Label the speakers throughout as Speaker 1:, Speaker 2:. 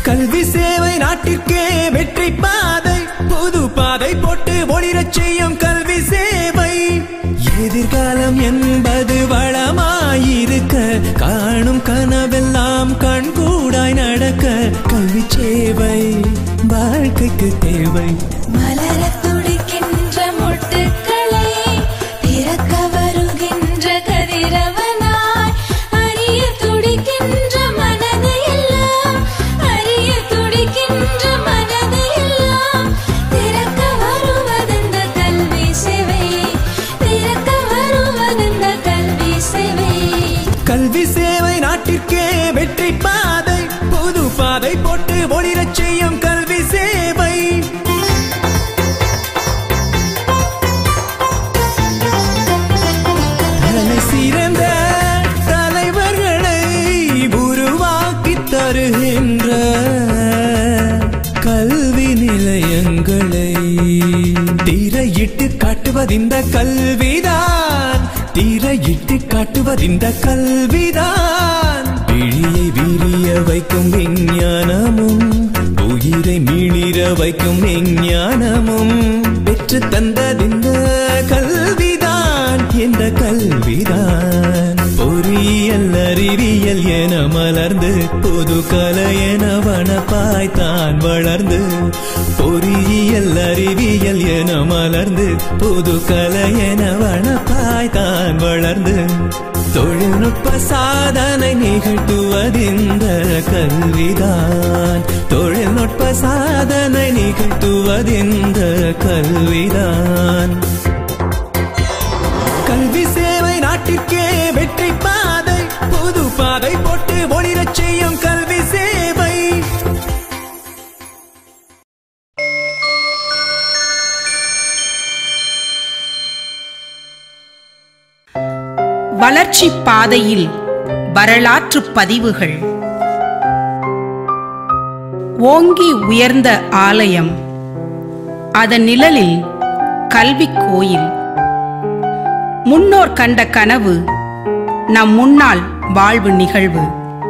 Speaker 1: கல்வி சேவை நாட்டிற்கே வெற்றி பாதை புது பாதை போட்டு ஒளிரச் செய்யும் கல்வி சேவை எதிர்காலம் என்பது வளமாயிருக்க காணும் கனவெல்லாம் கண்கூடாய் நடக்க கல்வி சேவை வாழ்க்கைக்கு தேவை
Speaker 2: மலரத் துடிக்கின்ற மொட்டுக்களை திறக்க வருகின்ற கதிரவனாய் அறிய துடிக்கின்ற மனதை எல்லாம் அறிய துடிக்கின்ற மனதை எல்லாம் திறக்க வருவதெந்த கல்வி சேவை திறக்க வருவதெந்த கல்வி சேவை
Speaker 1: கல்வி சேவை நாட்டிற்கே வெற்றி பாதை புது பாதை போட்டு ஒளிரச் செய்யும் கல்வி சேவை தலை சிறந்த தலைவர்களை உருவாக்கி தருகின்ற கல்வி நிலையங்களை திரையிட்டு காட்டுவதிந்த கல்விதான் திரையிட்டு காட்டுவதிந்த கல்விதான் விழியை விரிய வைக்கும் விஞ்ஞானமும் உயிரை மீளிர வைக்கும் விஞ்ஞானமும் பெற்று தந்ததிந்த கல்விதான் இந்த கல்விதான் பொறியியல் அறிவியல் என மலர்ந்து புது கலை என வனப்பாய் தான் வளர்ந்து பொறியியல் அறிவியல் என மலர்ந்து புது கலை என வனப்பாய் தான் வளர்ந்து தொழில்நுட்ப சாதனை நிகழ்த்துவதிந்த கல்விதான் தொழில்நுட்ப சாதனை நிகழ்த்துவதிந்த கல்விதான் கல்வி சேவை நாட்டிற்கே வெற்றி பாதை புது பாதை போட்டு ஒளிரச் செய்யும் கல்வி சேவை
Speaker 3: வளர்ச்சி பாதையில் வரலாற்று பதிவுகள் ஓங்கி உயர்ந்த ஆலயம் அதன் நிழலில் கல்விக் கோயில் முன்னோர் கண்ட கனவு நம் முன்னாள் வாழ்வு நிகழ்வு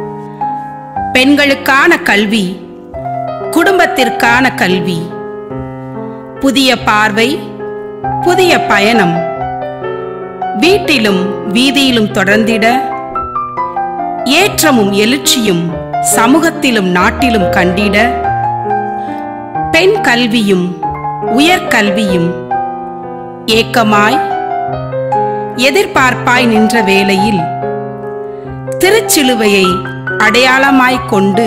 Speaker 3: பெண்களுக்கான கல்வி குடும்பத்திற்கான கல்வி புதிய பார்வை புதிய பயணம் வீட்டிலும் வீதியிலும் தொடர்ந்திட ஏற்றமும் எழுச்சியும் சமூகத்திலும் நாட்டிலும் கண்டிட பெண் கல்வியும் உயர்கல்வியும் ஏக்கமாய் எதிர்பார்ப்பாய் நின்ற வேளையில் திருச்சிலுவையை அடையாளமாய்க் கொண்டு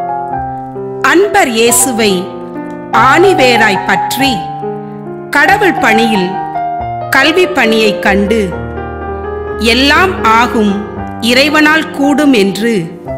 Speaker 3: அன்பர் இயேசுவை ஆணிவேராய் பற்றி கடவுள் பணியில் கல்வி பணியைக் கண்டு எல்லாம் ஆகும் இறைவனால் கூடும் என்று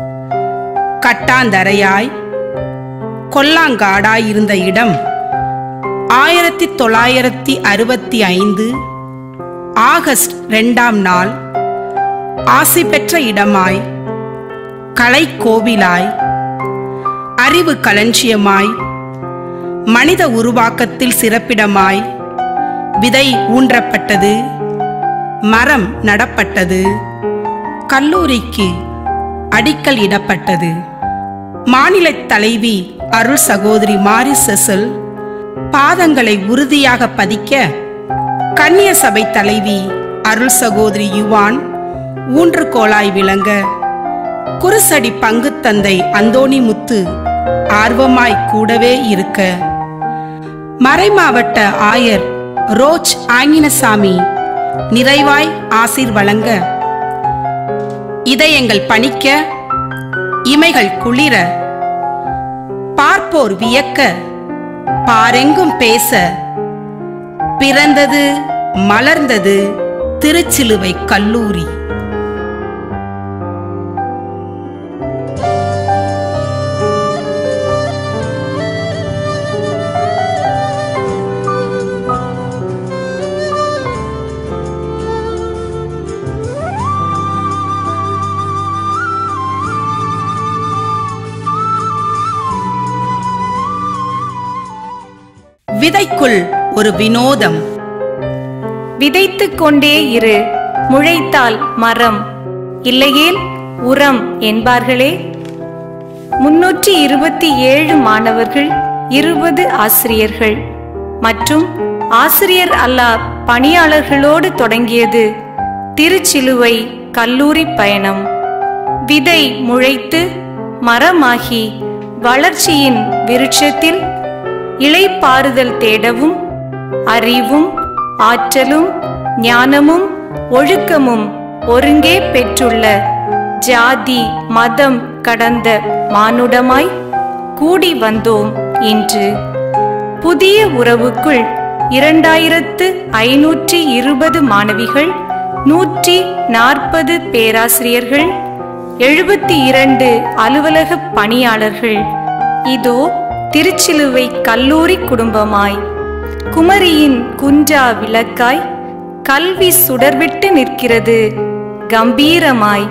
Speaker 3: கட்டாந்தரையாய் கொல்லாங்காடாயிருந்த இடம் ஆயிரத்தி தொள்ளாயிரத்தி அறுபத்தி ஐந்து ஆகஸ்ட் இரண்டாம் நாள் ஆசி பெற்ற இடமாய் கலை கோவிலாய் அறிவு களஞ்சியமாய் மனித உருவாக்கத்தில் சிறப்பிடமாய் விதை ஊன்றப்பட்டது மரம் நடப்பட்டது கல்லூரிக்கு அடிக்கல் இடப்பட்டது மாநில தலைவி அருள் சகோதரி மாரி செசல் பாதங்களை உறுதியாக பதிக்க கன்னிய சபை தலைவி அருள் சகோதரி யுவான் ஊன்றுகோலாய் விளங்க குருசடி பங்கு தந்தை அந்தோணி முத்து ஆர்வமாய் கூடவே இருக்க மறைமாவட்ட ஆயர் ரோச் ஆங்கினசாமி நிறைவாய் ஆசீர் வழங்க இதயங்கள் பணிக்க இமைகள் குளிர பார்ப்போர் வியக்க பாரெங்கும் பேச பிறந்தது மலர்ந்தது திருச்சிலுவை கல்லூரி விதைக்குள் ஒரு வினோதம்
Speaker 4: விதைத்துக் கொண்டே இரு முளைத்தால் மரம் இல்லையேல் உரம் என்பார்களே முன்னூற்றி இருபத்தி ஏழு மாணவர்கள் இருபது ஆசிரியர்கள் மற்றும் ஆசிரியர் அல்லா பணியாளர்களோடு தொடங்கியது திருச்சிலுவை கல்லூரி பயணம் விதை முளைத்து மரமாகி வளர்ச்சியின் விருட்சத்தில் இளைப்பாறுதல் தேடவும் அறிவும் ஆற்றலும் ஞானமும் ஒழுக்கமும் ஒருங்கே பெற்றுள்ள ஜாதி மதம் கடந்த மானுடமாய் கூடி வந்தோம் இன்று புதிய உறவுக்குள் இரண்டாயிரத்து ஐநூற்றி இருபது மாணவிகள் நூற்றி நாற்பது பேராசிரியர்கள் எழுபத்தி இரண்டு அலுவலக பணியாளர்கள் இதோ திருச்சிலுவை கல்லூரி குடும்பமாய் குமரியின் குன்றா விளக்காய் கல்வி சுடர்விட்டு நிற்கிறது கம்பீரமாய்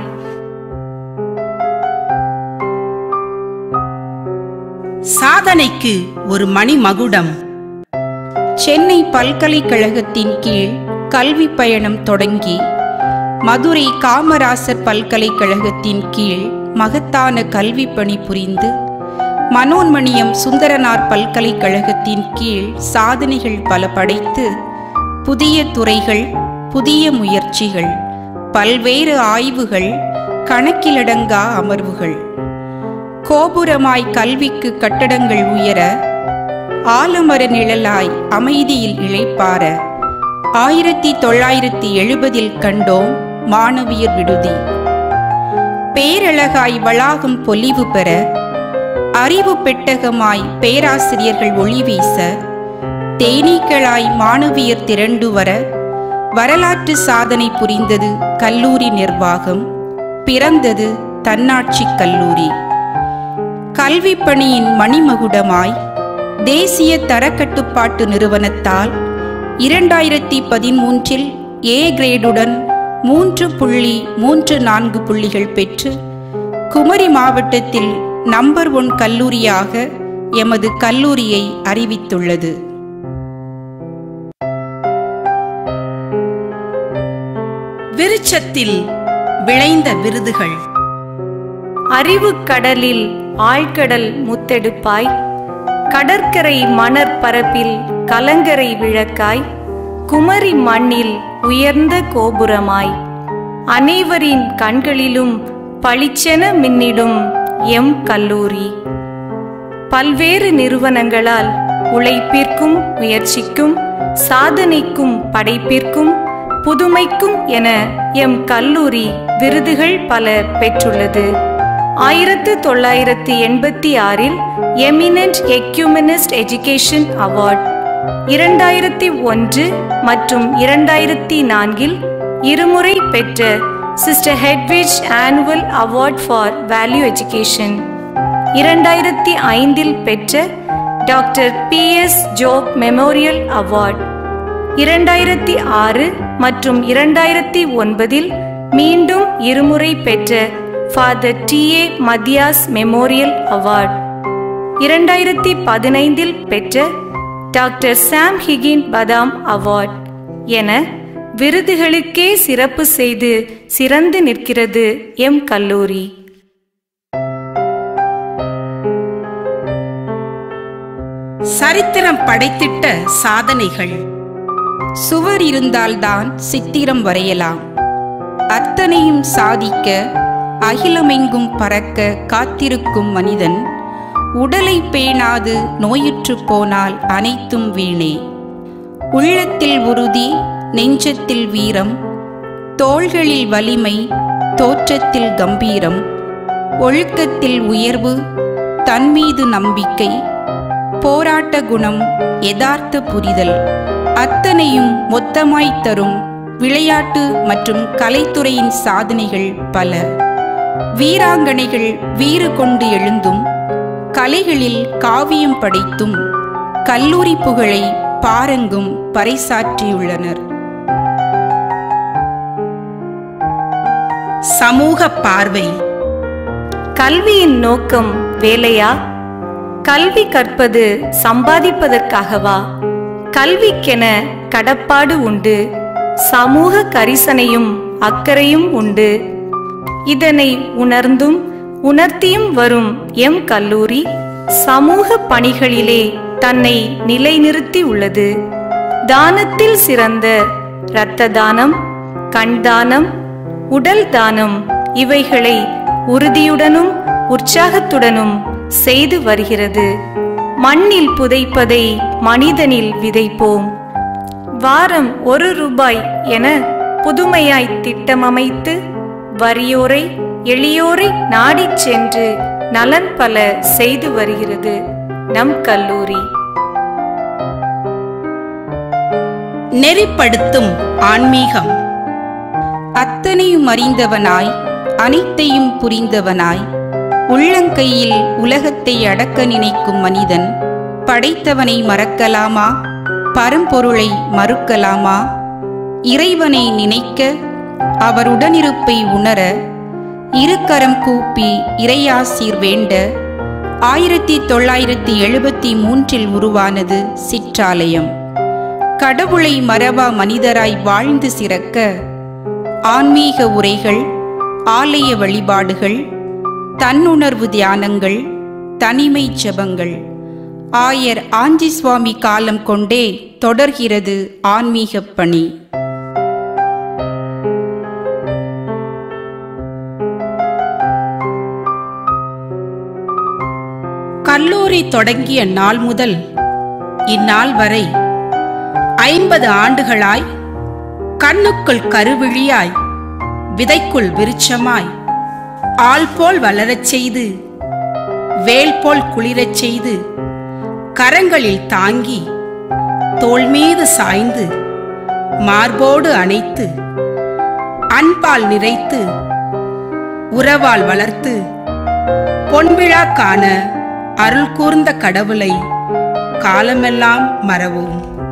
Speaker 3: சாதனைக்கு ஒரு மணிமகுடம்
Speaker 5: சென்னை பல்கலைக்கழகத்தின் கீழ் கல்வி பயணம் தொடங்கி மதுரை காமராசர் பல்கலைக்கழகத்தின் கீழ் மகத்தான கல்வி பணி புரிந்து மனோன்மணியம் சுந்தரனார் பல்கலைக்கழகத்தின் கீழ் சாதனைகள் பல படைத்து புதிய துறைகள் புதிய முயற்சிகள் பல்வேறு ஆய்வுகள் கணக்கிலடங்கா அமர்வுகள் கோபுரமாய் கல்விக்கு கட்டடங்கள் உயர ஆலமர நிழலாய் அமைதியில் இளைப்பார ஆயிரத்தி தொள்ளாயிரத்தி எழுபதில் கண்டோம் மாணவியர் விடுதி பேரழகாய் வளாகம் பொலிவு பெற அறிவு பெட்டகமாய் பேராசிரியர்கள் ஒளி வீச தேனீக்களாய் மாணவியர் திரண்டு வர வரலாற்று சாதனை புரிந்தது கல்லூரி நிர்வாகம் பிறந்தது தன்னாட்சி கல்லூரி கல்வி பணியின் மணிமகுடமாய் தேசிய தரக்கட்டுப்பாட்டு நிறுவனத்தால் இரண்டாயிரத்தி பதிமூன்றில் ஏ கிரேடுடன் மூன்று புள்ளி மூன்று நான்கு புள்ளிகள் பெற்று குமரி மாவட்டத்தில் நம்பர் ஒன் கல்லூரியாக எமது கல்லூரியை அறிவித்துள்ளது
Speaker 3: விருட்சத்தில் விளைந்த விருதுகள்
Speaker 4: அறிவு கடலில் ஆழ்கடல் முத்தெடுப்பாய் கடற்கரை மணற் பரப்பில் கலங்கரை விளக்காய் குமரி மண்ணில் உயர்ந்த கோபுரமாய் அனைவரின் கண்களிலும் பளிச்சென மின்னிடும் எம் கல்லூரி பல்வேறு நிறுவனங்களால் உழைப்பிற்கும் முயற்சிக்கும் சாதனைக்கும் படைப்பிற்கும் புதுமைக்கும் என எம் கல்லூரி விருதுகள் பல பெற்றுள்ளது ஆயிரத்து தொள்ளாயிரத்து எண்பத்தி ஆறில் எமினன்ட் எக்யூமினிஸ்ட் எஜுகேஷன் அவார்ட் இரண்டாயிரத்தி ஒன்று மற்றும் இரண்டாயிரத்தி நான்கில் இருமுறை பெற்ற sister Hedwig annual award for value education இரண்டாயிரத்தி ஐந்தில் பெற்ற doctor P S Job memorial award இரண்டாயிரத்தி ஆறு மற்றும் இரண்டாயிரத்தி ஒன்பதில் மீண்டும் இருமுறை பெற்ற father T A Mathias memorial award இரண்டாயிரத்தி பதினைந்தில் பெற்ற டாக்டர் சாம் ஹிகின் பதாம் அவார்ட் என விருதுகளுக்கே சிறப்பு செய்து சிறந்து நிற்கிறது எம் கல்லூரி
Speaker 3: சரித்திரம் படைத்திட்ட சாதனைகள்
Speaker 5: சுவர் இருந்தால்தான் சித்திரம் வரையலாம் அத்தனையும் சாதிக்க அகிலமெங்கும் பறக்க காத்திருக்கும் மனிதன் உடலை பேணாது நோயுற்று போனால் அனைத்தும் வீணே உள்ளத்தில் உறுதி நெஞ்சத்தில் வீரம் தோள்களில் வலிமை தோற்றத்தில் கம்பீரம் ஒழுக்கத்தில் உயர்வு தன்மீது நம்பிக்கை போராட்ட குணம் யதார்த்த புரிதல் அத்தனையும் மொத்தமாய் தரும் விளையாட்டு மற்றும் கலைத்துறையின் சாதனைகள் பல வீராங்கனைகள் வீறு கொண்டு எழுந்தும் கலைகளில் காவியம் படைத்தும் கல்லூரி புகழை பாரங்கும் பறைசாற்றியுள்ளனர்
Speaker 3: சமூக பார்வை
Speaker 4: கல்வியின் நோக்கம் வேலையா கல்வி கற்பது சம்பாதிப்பதற்காகவா கல்விக்கென கடப்பாடு உண்டு சமூக கரிசனையும் அக்கறையும் உண்டு இதனை உணர்ந்தும் உணர்த்தியும் வரும் எம் கல்லூரி சமூக பணிகளிலே தன்னை நிலைநிறுத்தி உள்ளது தானத்தில் சிறந்த இரத்த தானம் கண் தானம் உடல் தானம் இவைகளை உறுதியுடனும் உற்சாகத்துடனும் செய்து வருகிறது மண்ணில் புதைப்பதை மனிதனில் விதைப்போம் வாரம் ஒரு ரூபாய் என புதுமையாய் திட்டம் அமைத்து வறியோரை எளியோரை நாடிச் சென்று நலன் பல செய்து வருகிறது நம் கல்லூரி
Speaker 5: நெறிப்படுத்தும் ஆன்மீகம் அத்தனையும் அறிந்தவனாய் அனைத்தையும் புரிந்தவனாய் உள்ளங்கையில் உலகத்தை அடக்க நினைக்கும் மனிதன் படைத்தவனை மறக்கலாமா பரம்பொருளை மறுக்கலாமா இறைவனை நினைக்க அவர் உடனிருப்பை உணர இருக்கரம் கூப்பி இறையாசீர் வேண்ட ஆயிரத்தி தொள்ளாயிரத்தி எழுபத்தி மூன்றில் உருவானது சிற்றாலயம் கடவுளை மறவா மனிதராய் வாழ்ந்து சிறக்க ஆன்மீக உரைகள் ஆலய வழிபாடுகள் தன்னுணர்வு தியானங்கள் தனிமை ஜெபங்கள் ஆயர் ஆஞ்சி சுவாமி காலம் கொண்டே தொடர்கிறது ஆன்மீகப் பணி கல்லூரி தொடங்கிய நாள் முதல் இந்நாள் வரை ஐம்பது ஆண்டுகளாய் கண்ணுக்குள் கருவிழியாய் விதைக்குள் விருட்சமாய் ஆள் போல் வளரச் செய்து வேல் போல் குளிரச் செய்து கரங்களில் தாங்கி தோள் மீது சாய்ந்து மார்போடு அணைத்து அன்பால் நிறைத்து உறவால் வளர்த்து பொன்விழா காண அருள் கூர்ந்த கடவுளை காலமெல்லாம் மறவோம்